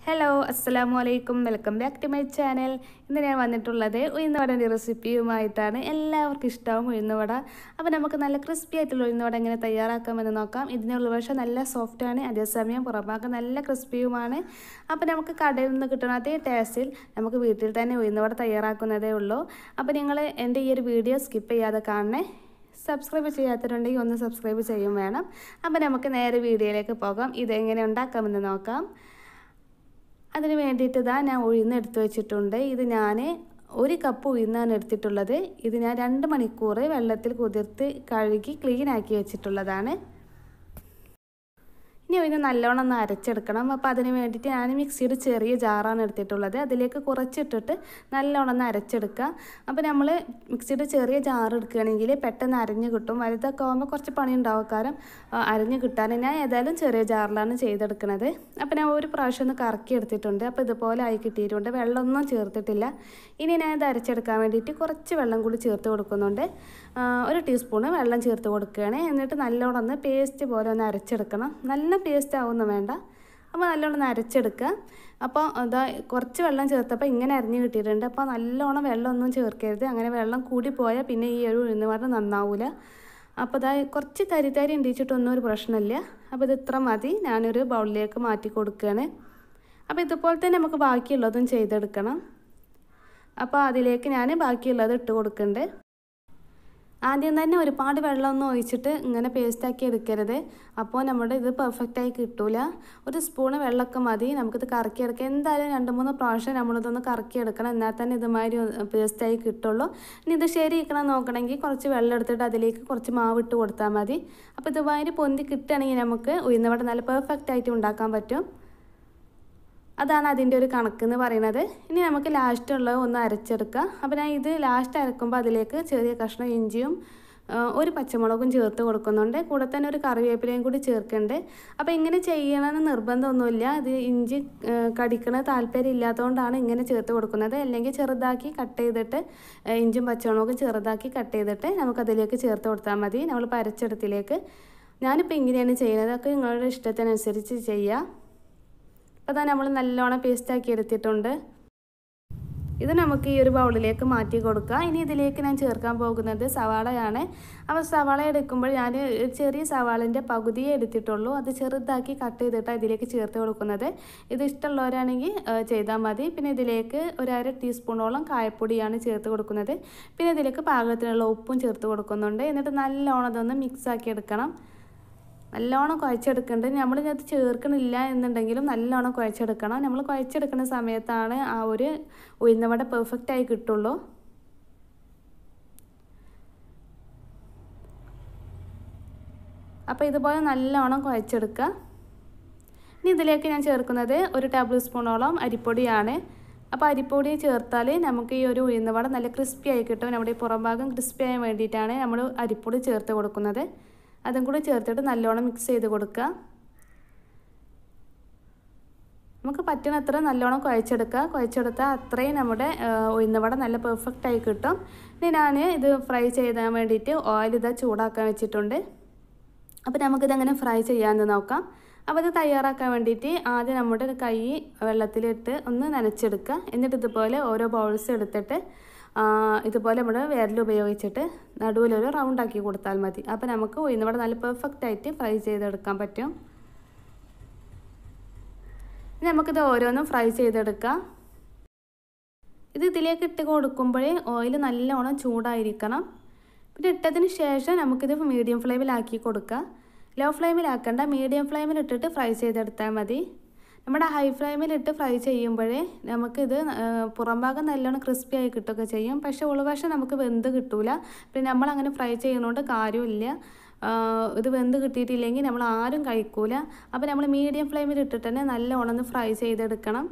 hello അസ്സലാമു അലൈക്കും welcome back to my channel ഇന്ന് ഞാൻ വന്നിട്ടുള്ളത് ഉഴുന്നുവടൻ്റെ റെസിപ്പിയുമായിട്ടാണ് എല്ലാവർക്കും ഇഷ്ടമാവും ഉഴുന്നുവട അപ്പോൾ നമുക്ക് നല്ല ക്രിസ്പി ആയിട്ടുള്ള ഉഴുന്നുവട എങ്ങനെ തയ്യാറാക്കാമെന്ന് നോക്കാം ഇതിനുള്ള വശം നല്ല സോഫ്റ്റാണ് അതേസമയം പുറഭാഗം നല്ല ക്രിസ്പിയുമാണ് അപ്പോൾ നമുക്ക് കടയിൽ നിന്ന് കിട്ടുന്ന അതേ ടേസ്റ്റിൽ നമുക്ക് വീട്ടിൽ തന്നെ ഉഴുന്നുവട തയ്യാറാക്കുന്നതേ ഉള്ളൂ അപ്പോൾ നിങ്ങൾ എൻ്റെ ഈ ഒരു വീഡിയോ സ്കിപ്പ് ചെയ്യാതെ കാണണേ സബ്സ്ക്രൈബ് ചെയ്യാത്തവരുണ്ടെങ്കിൽ ഒന്ന് സബ്സ്ക്രൈബ് ചെയ്യും വേണം അപ്പോൾ നമുക്ക് നേരെ വീഡിയോയിലേക്ക് പോകാം ഇതെങ്ങനെ ഉണ്ടാക്കാമെന്ന് നോക്കാം അതിന് വേണ്ടിയിട്ട് ഇതാ ഞാൻ ഉഴുന്ന് എടുത്തു വെച്ചിട്ടുണ്ട് ഇത് ഞാൻ ഒരു കപ്പ് ഉഴുന്നാണ് എടുത്തിട്ടുള്ളത് ഇത് ഞാൻ രണ്ട് മണിക്കൂർ വെള്ളത്തിൽ കുതിർത്ത് കഴുകി ക്ലീൻ ആക്കി വെച്ചിട്ടുള്ളതാണ് ഇനി ഇതിന് നല്ലോണം ഒന്ന് അരച്ചെടുക്കണം അപ്പോൾ അതിന് വേണ്ടിയിട്ട് ഞാൻ മിക്സിയുടെ ചെറിയ ജാറാണ് എടുത്തിട്ടുള്ളത് അതിലേക്ക് കുറച്ചിട്ടിട്ട് നല്ലോണം ഒന്ന് അരച്ചെടുക്കുക അപ്പോൾ നമ്മൾ മിക്സിയുടെ ചെറിയ ജാർ എടുക്കുകയാണെങ്കിൽ പെട്ടെന്ന് അരഞ്ഞ് കിട്ടും വലുതൊക്കെ ആകുമ്പോൾ കുറച്ച് പണി ഉണ്ടാവും കാരണം അരഞ്ഞ് കിട്ടാൻ ഞാൻ ഏതായാലും ചെറിയ ജാറിലാണ് ചെയ്തെടുക്കുന്നത് അപ്പോൾ ഞാൻ ഒരു പ്രാവശ്യം ഒന്ന് കറക്കി എടുത്തിട്ടുണ്ട് അപ്പോൾ ഇതുപോലെ ആയി കിട്ടിയിട്ടുണ്ട് വെള്ളമൊന്നും ചേർത്തിട്ടില്ല ഇനി ഞാൻ ഇത് അരച്ചെടുക്കാൻ വേണ്ടിയിട്ട് കുറച്ച് വെള്ളം കൂടി ചേർത്ത് കൊടുക്കുന്നുണ്ട് ഒരു ടീസ്പൂണ് വെള്ളം ചേർത്ത് കൊടുക്കുകയാണ് എന്നിട്ട് നല്ലോണം ഒന്ന് പേസ്റ്റ് പോലെ ഒന്ന് അരച്ചെടുക്കണം നല്ല പേസ്റ്റ് ആവുന്നു വേണ്ട അപ്പോൾ നല്ലോണം ഒന്ന് അരച്ചെടുക്കുക അപ്പോൾ അതാ കുറച്ച് വെള്ളം ചേർത്തപ്പോൾ ഇങ്ങനെ അരിഞ്ഞ് കിട്ടിയിട്ടുണ്ട് അപ്പോൾ നല്ലോണം വെള്ളമൊന്നും ചേർക്കരുത് അങ്ങനെ വെള്ളം കൂടി പോയാൽ പിന്നെ ഈ ഒരു ഉഴുന്നുവട നന്നാവില്ല അപ്പോൾ ഇതാ കുറച്ച് തരി തരി ഉണ്ടിച്ചിട്ടൊന്നും ഒരു പ്രശ്നമില്ല അപ്പോൾ ഇത് ഇത്ര മതി ഞാനൊരു ബൗളിലേക്ക് മാറ്റി കൊടുക്കുകയാണ് അപ്പോൾ ഇതുപോലെ തന്നെ നമുക്ക് ബാക്കിയുള്ളതും ചെയ്തെടുക്കണം അപ്പോൾ അതിലേക്ക് ഞാൻ ബാക്കിയുള്ളത് ഇട്ട് കൊടുക്കുന്നുണ്ട് ആദ്യം തന്നെ ഒരുപാട് വെള്ളമൊന്നും ഒഴിച്ചിട്ട് ഇങ്ങനെ പേസ്റ്റാക്കി എടുക്കരുത് അപ്പോൾ നമ്മുടെ ഇത് പെർഫെക്റ്റായി കിട്ടൂല ഒരു സ്പൂണ് വെള്ളമൊക്കെ മതി നമുക്കിത് കറക്കിയെടുക്കാം എന്തായാലും രണ്ട് മൂന്ന് പ്രാവശ്യം നമ്മളിതൊന്ന് കറക്കിയെടുക്കണം എന്നാൽ തന്നെ ഇതുമാതിരി പേസ്റ്റായി കിട്ടുള്ളൂ ഇനി ഇത് ശരിയിക്കണം നോക്കണമെങ്കിൽ കുറച്ച് വെള്ളം എടുത്തിട്ട് അതിലേക്ക് കുറച്ച് മാവ് ഇട്ട് കൊടുത്താൽ മതി അപ്പോൾ ഇതുമാതിരി പൊന്തി കിട്ടുകയാണെങ്കിൽ നമുക്ക് ഉയർന്നവിടെ നല്ല പെർഫെക്റ്റ് ആയിട്ട് ഉണ്ടാക്കാൻ പറ്റും അതാണ് അതിൻ്റെ ഒരു കണക്ക് എന്ന് പറയുന്നത് ഇനി നമുക്ക് ലാസ്റ്റ് ഉള്ളത് ഒന്ന് അരച്ചെടുക്കുക അപ്പോൾ ഞാൻ ഇത് ലാസ്റ്റ് അരക്കുമ്പോൾ അതിലേക്ക് ചെറിയ കഷ്ണം ഇഞ്ചിയും ഒരു പച്ചമുളകും ചേർത്ത് കൊടുക്കുന്നുണ്ട് കൂടെ തന്നെ ഒരു കറിവേപ്പിലയും കൂടി ചേർക്കുന്നുണ്ട് അപ്പോൾ ഇങ്ങനെ ചെയ്യണമെന്ന് നിർബന്ധമൊന്നുമില്ല ഇത് ഇഞ്ചി കടിക്കണ താല്പര്യം ഇല്ലാത്തതുകൊണ്ടാണ് ഇങ്ങനെ ചേർത്ത് കൊടുക്കുന്നത് അല്ലെങ്കിൽ ചെറുതാക്കി കട്ട് ചെയ്തിട്ട് ഇഞ്ചും പച്ചമുളകും ചെറുതാക്കി കട്ട് ചെയ്തിട്ട് നമുക്കതിലേക്ക് ചേർത്ത് കൊടുത്താൽ മതി നമ്മൾ പരച്ചെടുത്തിലേക്ക് ഞാനിപ്പോൾ ഇങ്ങനെയാണ് ചെയ്യുന്നത് അതൊക്കെ നിങ്ങളുടെ ഇഷ്ടത്തിനനുസരിച്ച് ചെയ്യുക അപ്പോൾ തന്നെ നമ്മൾ നല്ലോണം പേസ്റ്റാക്കി എടുത്തിട്ടുണ്ട് ഇത് നമുക്ക് ഈ ഒരു ബൗളിലേക്ക് മാറ്റി കൊടുക്കുക ഇനി ഇതിലേക്ക് ഞാൻ ചേർക്കാൻ പോകുന്നത് സവാളയാണ് അപ്പോൾ സവാള എടുക്കുമ്പോൾ ഞാൻ ചെറിയ സവാളിൻ്റെ പകുതിയേ എടുത്തിട്ടുള്ളൂ അത് ചെറുതാക്കി കട്ട് ചെയ്തിട്ട് ഇതിലേക്ക് ചേർത്ത് കൊടുക്കുന്നത് ഇത് ഇഷ്ടമുള്ളവരാണെങ്കിൽ ചെയ്താൽ മതി പിന്നെ ഇതിലേക്ക് ഒരു അര ടീസ്പൂണോളം കായപ്പൊടിയാണ് ചേർത്ത് കൊടുക്കുന്നത് പിന്നെ ഇതിലേക്ക് പാകത്തിനുള്ള ഉപ്പും ചേർത്ത് കൊടുക്കുന്നുണ്ട് എന്നിട്ട് നല്ലോണം അതൊന്ന് മിക്സാക്കി എടുക്കണം നല്ലോണം കുഴച്ചെടുക്കേണ്ടത് നമ്മൾ ഇതിനകത്ത് ചേർക്കണില്ല എന്നുണ്ടെങ്കിലും നല്ലോണം കുഴച്ചെടുക്കണം നമ്മൾ കുഴച്ചെടുക്കുന്ന സമയത്താണ് ആ ഒരു ഉഴുന്നവട പെർഫെക്റ്റ് ആയി കിട്ടുള്ളൂ അപ്പോൾ ഇതുപോലെ നല്ലോണം കുഴച്ചെടുക്കുക ഇനി ഇതിലേക്ക് ഞാൻ ചേർക്കുന്നത് ഒരു ടേബിൾ സ്പൂണോളം അരിപ്പൊടിയാണ് അപ്പോൾ അരിപ്പൊടി ചേർത്താൽ നമുക്ക് ഈ ഒരു ഉഴുന്നവട നല്ല ക്രിസ്പി ആയി കിട്ടും നമ്മുടെ ഈ പുറം ഭാഗം ക്രിസ്പി ആകാൻ വേണ്ടിയിട്ടാണ് നമ്മൾ അരിപ്പൊടി ചേർത്ത് കൊടുക്കുന്നത് അതും കൂടി ചേർത്തിട്ട് നല്ലോണം മിക്സ് ചെയ്ത് കൊടുക്കുക നമുക്ക് പറ്റുന്നത്ര നല്ലോണം കുഴച്ചെടുക്കുക കുഴച്ചെടുത്താൽ അത്രയും നമ്മുടെ ഉഴുന്നവട നല്ല പെർഫെക്റ്റ് ആയി കിട്ടും ഇനി ഞാൻ ഇത് ഫ്രൈ ചെയ്യാൻ വേണ്ടിയിട്ട് ഓയിൽ ഇതാ ചൂടാക്കാൻ വെച്ചിട്ടുണ്ട് അപ്പോൾ നമുക്കിതങ്ങനെ ഫ്രൈ ചെയ്യാമെന്ന് നോക്കാം അപ്പോൾ ഇത് തയ്യാറാക്കാൻ വേണ്ടിയിട്ട് ആദ്യം നമ്മുടെ കൈ വെള്ളത്തിലിട്ട് ഒന്ന് നനച്ചെടുക്കുക എന്നിട്ട് ഇതുപോലെ ഓരോ ബൗൾസ് എടുത്തിട്ട് ഇതുപോലെ നമ്മൾ വിരൽ ഉപയോഗിച്ചിട്ട് നടുവിലൊരു റൗണ്ട് ആക്കി കൊടുത്താൽ മതി അപ്പോൾ നമുക്ക് ഉഴുന്നവട നല്ല പെർഫെക്റ്റ് ആയിട്ട് ഫ്രൈ ചെയ്തെടുക്കാൻ പറ്റും നമുക്കിത് ഓരോന്നും ഫ്രൈ ചെയ്തെടുക്കാം ഇത് ഇതിലേക്ക് ഇട്ട് കൊടുക്കുമ്പോഴേ ഓയിൽ നല്ലോണം ചൂടായിരിക്കണം പിന്നെ ഇട്ടതിന് ശേഷം നമുക്കിത് മീഡിയം ഫ്ലെയിമിലാക്കി കൊടുക്കുക ലോ ഫ്ലെയിമിലാക്കണ്ട മീഡിയം ഫ്ലെയിമിൽ ഇട്ടിട്ട് ഫ്രൈ ചെയ്തെടുത്താൽ മതി നമ്മുടെ ഹൈ ഫ്ലെയിമിലിട്ട് ഫ്രൈ ചെയ്യുമ്പോഴേ നമുക്കിത് പുറം ഭാഗം നല്ലോണം ക്രിസ്പി ആയി കിട്ടുകയൊക്കെ ചെയ്യും പക്ഷേ ഉൾവശം നമുക്ക് വെന്ത് കിട്ടൂല പിന്നെ നമ്മൾ അങ്ങനെ ഫ്രൈ ചെയ്യുന്നതുകൊണ്ട് കാര്യമില്ല ഇത് വെന്ത് കിട്ടിയിട്ടില്ലെങ്കിൽ നമ്മൾ ആരും കഴിക്കൂല അപ്പോൾ നമ്മൾ മീഡിയം ഫ്ലെയിമിൽ ഇട്ടിട്ട് തന്നെ നല്ലോണം ഒന്ന് ഫ്രൈ ചെയ്തെടുക്കണം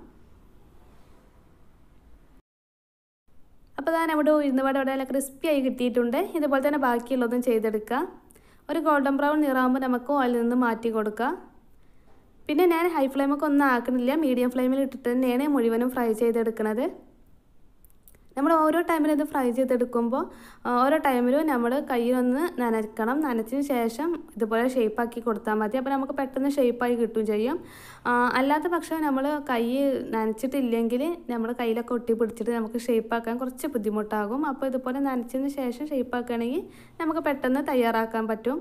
അപ്പോൾ ഞാൻ നമ്മുടെ ഉഴുന്നുവട ഇവിടെ നല്ല ക്രിസ്പി ആയി കിട്ടിയിട്ടുണ്ട് ഇതുപോലെ തന്നെ ബാക്കിയുള്ളതും ചെയ്തെടുക്കുക ഒരു ഗോൾഡൻ ബ്രൗൺ നിറാകുമ്പോൾ നമുക്ക് ഓയിൽ നിന്ന് മാറ്റി കൊടുക്കുക പിന്നെ ഞാൻ ഹൈ ഫ്ലെയിമൊക്കെ ഒന്നും ആക്കണില്ല മീഡിയം ഫ്ലെയിമിൽ ഇട്ടിട്ട് തന്നെയാണ് മുഴുവനും ഫ്രൈ ചെയ്തെടുക്കുന്നത് നമ്മൾ ഓരോ ടൈമിലും ഇത് ഫ്രൈ ചെയ്തെടുക്കുമ്പോൾ ആ, ഓരോ ടൈമിലും നമ്മൾ കയ്യിലൊന്ന് നനയ്ക്കണം നനച്ചതിന് ശേഷം ഇതുപോലെ ഷേപ്പാക്കി കൊടുത്താൽ മതി അപ്പോൾ നമുക്ക് പെട്ടെന്ന് ഷേപ്പായി കിട്ടും ചെയ്യും ആ, അല്ലാത്ത പക്ഷം നമ്മൾ കൈ നനച്ചിട്ടില്ലെങ്കിൽ നമ്മൾ കയ്യിലൊക്കെ ഒട്ടി പിടിച്ചിട്ട് നമുക്ക് ഷേപ്പാക്കാൻ കുറച്ച് ബുദ്ധിമുട്ടാകും അപ്പോൾ ഇതുപോലെ നനച്ചതിന് ശേഷം ഷേപ്പാക്കുകയാണെങ്കിൽ നമുക്ക് പെട്ടെന്ന് തയ്യാറാക്കാൻ പറ്റും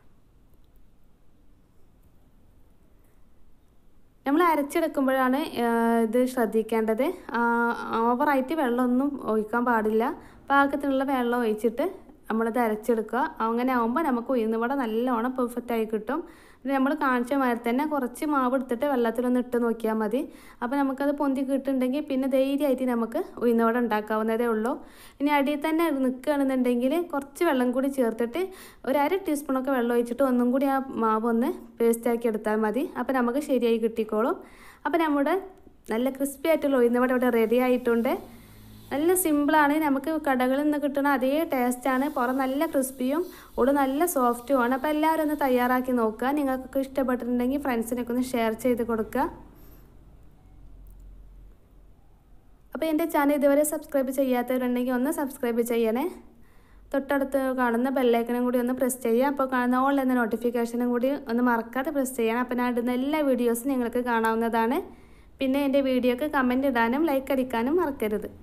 നമ്മൾ അരച്ചെടുക്കുമ്പോഴാണ് ആ, ഇത് ശ്രദ്ധിക്കേണ്ടത് ആ, ഓവറായിട്ട് വെള്ളമൊന്നും ഒഴിക്കാൻ പാടില്ല പാകത്തിനുള്ള വെള്ളം ഒഴിച്ചിട്ട് നമ്മളിത് അരച്ചെടുക്കുക അങ്ങനെ ആകുമ്പോൾ നമുക്ക് ഉഴുന്നുവട നല്ലോണം പെർഫെക്റ്റ് ആയി കിട്ടും പിന്നെ നമ്മൾ കാണിച്ച മാതിരി തന്നെ കുറച്ച് മാവ് എടുത്തിട്ട് വെള്ളത്തിലൊന്ന് ഇട്ട് നോക്കിയാൽ മതി അപ്പോൾ നമുക്കത് പൊന്തി കിട്ടുന്നുണ്ടെങ്കിൽ പിന്നെ ധൈര്യമായിട്ട് നമുക്ക് ഉഴുന്നുവട ഉണ്ടാക്കാവുന്നതേ ഉള്ളൂ ഇനി അടിയിൽ തന്നെ നിൽക്കുകയാണെന്നുണ്ടെങ്കിൽ കുറച്ച് വെള്ളം കൂടി ചേർത്തിട്ട് ഒരു അര ടീസ്പൂണൊക്കെ വെള്ളം ഒഴിച്ചിട്ട് ഒന്നും കൂടി ആ മാവ് ഒന്ന് പേസ്റ്റാക്കി എടുത്താൽ മതി അപ്പോൾ നമുക്ക് ശരിയായി കിട്ടിക്കോളും അപ്പോൾ നമ്മുടെ നല്ല ക്രിസ്പി ആയിട്ടുള്ള ഉഴുന്നുവട ഇവിടെ റെഡി ആയിട്ടുണ്ട് നല്ല സിമ്പിളാണ് നമുക്ക് കടകളിൽ നിന്ന് കിട്ടുന്ന അതേ ടേസ്റ്റാണ് പുറം നല്ല ക്രിസ്പിയും ഉള്ളു നല്ല സോഫ്റ്റുമാണ് അപ്പോൾ എല്ലാവരും ഒന്ന് തയ്യാറാക്കി നോക്കുക നിങ്ങൾക്കൊക്കെ ഇഷ്ടപ്പെട്ടിട്ടുണ്ടെങ്കിൽ ഫ്രണ്ട്സിനൊക്കെ ഒന്ന് ഷെയർ ചെയ്ത് കൊടുക്കുക അപ്പോൾ എൻ്റെ ചാനൽ ഇതുവരെ സബ്സ്ക്രൈബ് ചെയ്യാത്തവരുണ്ടെങ്കിൽ ഒന്ന് സബ്സ്ക്രൈബ് ചെയ്യണേ തൊട്ടടുത്ത് കാണുന്ന ബെല്ലൈക്കനും കൂടി ഒന്ന് പ്രസ് ചെയ്യുക അപ്പോൾ കാണുന്ന ഓൾ എന്ന നോട്ടിഫിക്കേഷനും കൂടി ഒന്ന് മറക്കാതെ പ്രസ് ചെയ്യണം അപ്പോൾ ഞാൻ ഇടുന്ന എല്ലാ വീഡിയോസും നിങ്ങൾക്ക് കാണാവുന്നതാണ് പിന്നെ എൻ്റെ വീഡിയോക്ക് കമൻറ്റ് ഇടാനും ലൈക്ക് അടിക്കാനും മറക്കരുത്